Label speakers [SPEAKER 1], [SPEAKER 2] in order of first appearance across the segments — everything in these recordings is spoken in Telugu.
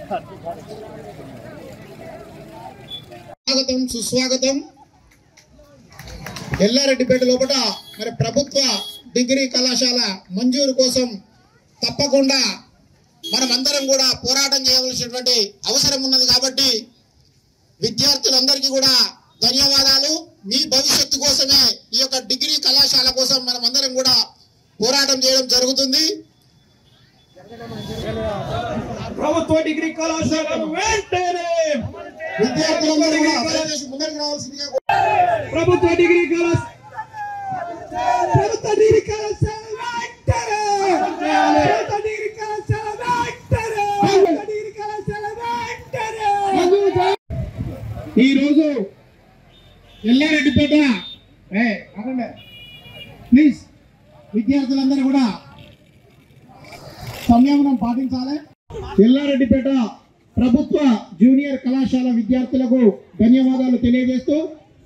[SPEAKER 1] స్వాగతం సుస్వాగతం ఎల్లారెడ్డిపేట లోపల మరి ప్రభుత్వ డిగ్రీ కళాశాల మంజూరు కోసం తప్పకుండా మనమందరం కూడా పోరాటం చేయవలసినటువంటి అవసరం ఉన్నది కాబట్టి విద్యార్థులందరికీ కూడా ధన్యవాదాలు మీ భవిష్యత్తు కోసమే ఈ యొక్క డిగ్రీ కళాశాల కోసం మనమందరం కూడా పోరాటం చేయడం జరుగుతుంది
[SPEAKER 2] ప్రభుత్వ డిగ్రీ కళాశాలను వెంటనే
[SPEAKER 1] విద్యార్థులందరూ కూడా దయచేసి ముందరికి రావాల్సిందిగా
[SPEAKER 2] ప్రభుత్వ డిగ్రీ కళాశాల ప్రభుత్వ డిగ్రీ కళాశాల వెంటనే ప్రభుత్వ డిగ్రీ కళాశాల వెంటనే ప్రభుత్వ డిగ్రీ కళాశాల వెంటనే
[SPEAKER 1] ఈ రోజు ఎల్లారెడ్డిపేట ఏ, ఆగండి. ప్లీజ్ విద్యార్థులందరూ కూడా సంయమనం పాటించాలి ఎల్లారెడ్డిపేట ప్రభుత్వ జూనియర్ కళాశాల విద్యార్థులకు ధన్యవాదాలు తెలియజేస్తూ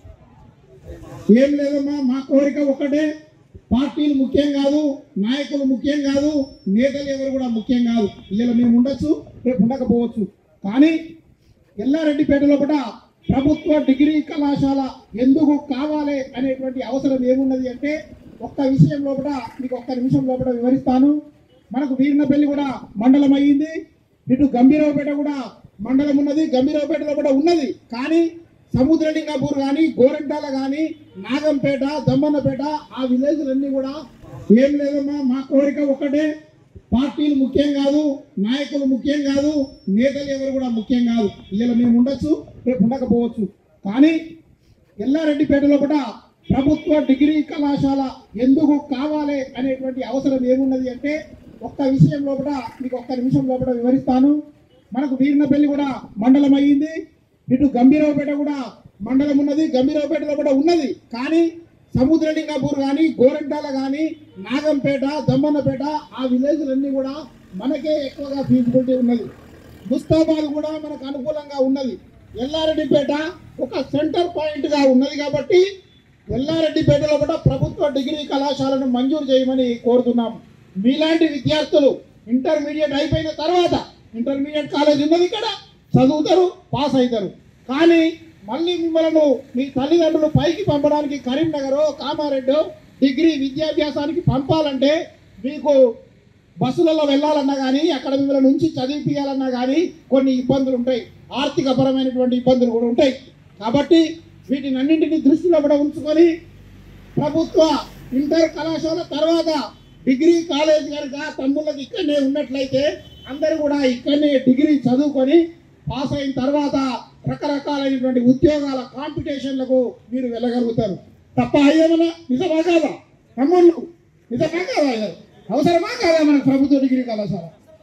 [SPEAKER 1] ఏం లేదమ్మా మా కోరిక ఒకటే పార్టీలు ముఖ్యం కాదు నాయకులు ముఖ్యం కాదు నేతలు ఎవరు కూడా ముఖ్యం కాదు ఇలా మేము ఉండొచ్చు రేపు ఉండకపోవచ్చు కానీ ఎల్లారెడ్డిపేట లోపల ప్రభుత్వ డిగ్రీ కళాశాల ఎందుకు కావాలి అనేటువంటి అవసరం ఏమున్నది అంటే ఒక్క విషయం లోపల మీకు ఒక్క నిమిషం లోపల వివరిస్తాను మనకు వీరినపల్లి కూడా మండలం అయ్యింది ఇటు గంభీరావుపేట కూడా మండలం ఉన్నది గంభీరావుపేట లోపల ఉన్నది కానీ సముద్రలింగాపూర్ కానీ గోరెంటాల కానీ నాగంపేట దమ్మన్నపేట ఆ విలేజ్లన్నీ కూడా ఏం లేదమ్మా మా కోరిక ఒకటే పార్టీలు ముఖ్యం కాదు నాయకులు ముఖ్యం కాదు నేతలు ఎవరు కూడా ముఖ్యం కాదు ఇలా మేము ఉండొచ్చు రేపు ఉండకపోవచ్చు కానీ ఎల్లారెడ్డిపేట లోపల ప్రభుత్వ డిగ్రీ కళాశాల ఎందుకు కావాలి అనేటువంటి అవసరం ఏమున్నది అంటే ఒక్క విషయం లోపల మీకు ఒక్క నిమిషం లోపల వివరిస్తాను మనకు వీరినపల్లి కూడా మండలం అయ్యింది ఇటు గంభీరావుపేట కూడా మండలం ఉన్నది గంభీరావుపేట లోపల ఉన్నది కానీ సముద్రలింగాపూర్ కానీ గోరెంటాల కానీ నాగంపేట దమ్మన్నపేట ఆ విలేజ్లన్నీ కూడా మనకే ఎక్కువగా ఫీజిబిలిటీ ఉన్నది ముస్తాబాద్ కూడా మనకు అనుకూలంగా ఉన్నది ఎల్లారెడ్డిపేట ఒక సెంటర్ పాయింట్ గా ఉన్నది కాబట్టి ఎల్లారెడ్డిపేట లోపల ప్రభుత్వ డిగ్రీ కళాశాలను మంజూరు చేయమని కోరుతున్నాం మీలాంటి విద్యార్థులు ఇంటర్మీడియట్ అయిపోయిన తర్వాత ఇంటర్మీడియట్ కాలేజ్ ఉన్నది ఇక్కడ చదువుతారు పాస్ అవుతారు కానీ మళ్ళీ మిమ్మల్ని మీ తల్లిదండ్రులు పైకి పంపడానికి కరీంనగర్ కామారెడ్డి డిగ్రీ విద్యాభ్యాసానికి పంపాలంటే మీకు బస్సులలో వెళ్ళాలన్నా కానీ అక్కడ మిమ్మల్ని నుంచి చదివిపియాలన్నా కానీ కొన్ని ఇబ్బందులు ఉంటాయి ఆర్థికపరమైనటువంటి ఇబ్బందులు కూడా ఉంటాయి కాబట్టి వీటిని అన్నింటినీ దృష్టిలో కూడా ఉంచుకొని ప్రభుత్వ ఇంటర్ కళాశాల తర్వాత డిగ్రీ కాలేజ్ కనుక తమ్ముళ్ళకి ఇక్కడనే ఉన్నట్లయితే అందరూ కూడా ఇక్కడనే డిగ్రీ చదువుకొని పాస్ అయిన తర్వాత రకరకాలైనటువంటి ఉద్యోగాల కాంపిటీషన్లకు మీరు వెళ్ళగలుగుతారు తప్ప అయ్యేమన్నా నిజమా కాదా తమ్ముళ్ళు నిజమా కాదా అయ్యారు అవసరమా కాదా మనకు ప్రభుత్వ డిగ్రీ కళాశాల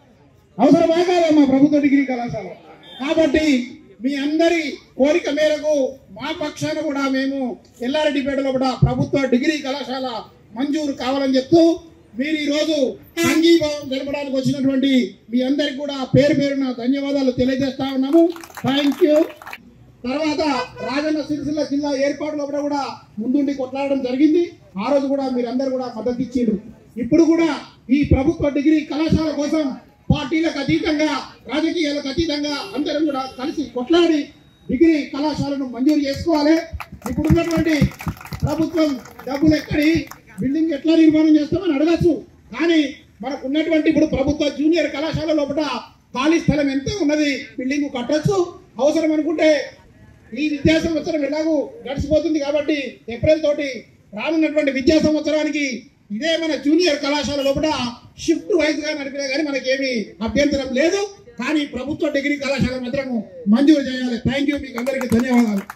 [SPEAKER 1] అవసరమా కాదా మా ప్రభుత్వ డిగ్రీ కళాశాల కాబట్టి మీ అందరి కోరిక మేరకు మా పక్షాన కూడా మేము ఎల్లారెడ్డిపేటలో కూడా ప్రభుత్వ డిగ్రీ కళాశాల మంజూరు కావాలని చెప్తూ మీరు ఈరోజు సంఘీభావం జరపడానికి వచ్చినటువంటి మీ అందరికి కూడా పేరు పేరున ధన్యవాదాలు తెలియజేస్తా ఉన్నాము థ్యాంక్ యూ తర్వాత రాజన్న సిరిసిల్ల జిల్లా ఏర్పాటులో కూడా కూడా ముందుండి కొట్లాడడం జరిగింది ఆ రోజు కూడా మీరందరూ కూడా మద్దతు ఇచ్చిండ్రు ఇప్పుడు కూడా ఈ ప్రభుత్వ డిగ్రీ కళాశాల కోసం పార్టీలకు అతీతంగా రాజకీయాలకు అతీతంగా అందరం కూడా కలిసి కొట్లాడి డిగ్రీ కళాశాలను మంజూరు చేసుకోవాలి ఇప్పుడు ఉన్నటువంటి ప్రభుత్వం డబ్బులు ఎక్కడి బిల్డింగ్ ఎట్లా నిర్మాణం చేస్తామని అడగచ్చు కానీ మనకు ఉన్నటువంటి ఇప్పుడు ప్రభుత్వ జూనియర్ కళాశాల లోపల ఖాళీ స్థలం ఎంత ఉన్నది బిల్డింగ్ కట్టొచ్చు అవసరం అనుకుంటే ఈ విద్యా సంవత్సరం ఎలాగూ గడిచిపోతుంది కాబట్టి ఏప్రిల్ తోటి రానున్నటువంటి విద్యా సంవత్సరానికి ఇదే మన జూనియర్ కళాశాల లోపల షిఫ్ట్ వైజ్ గా నడిపినా కానీ మనకేమి అభ్యంతరం లేదు కానీ ప్రభుత్వ డిగ్రీ కళాశాల మాత్రం మంజూరు చేయాలి థ్యాంక్ యూ మీకు అందరికీ ధన్యవాదాలు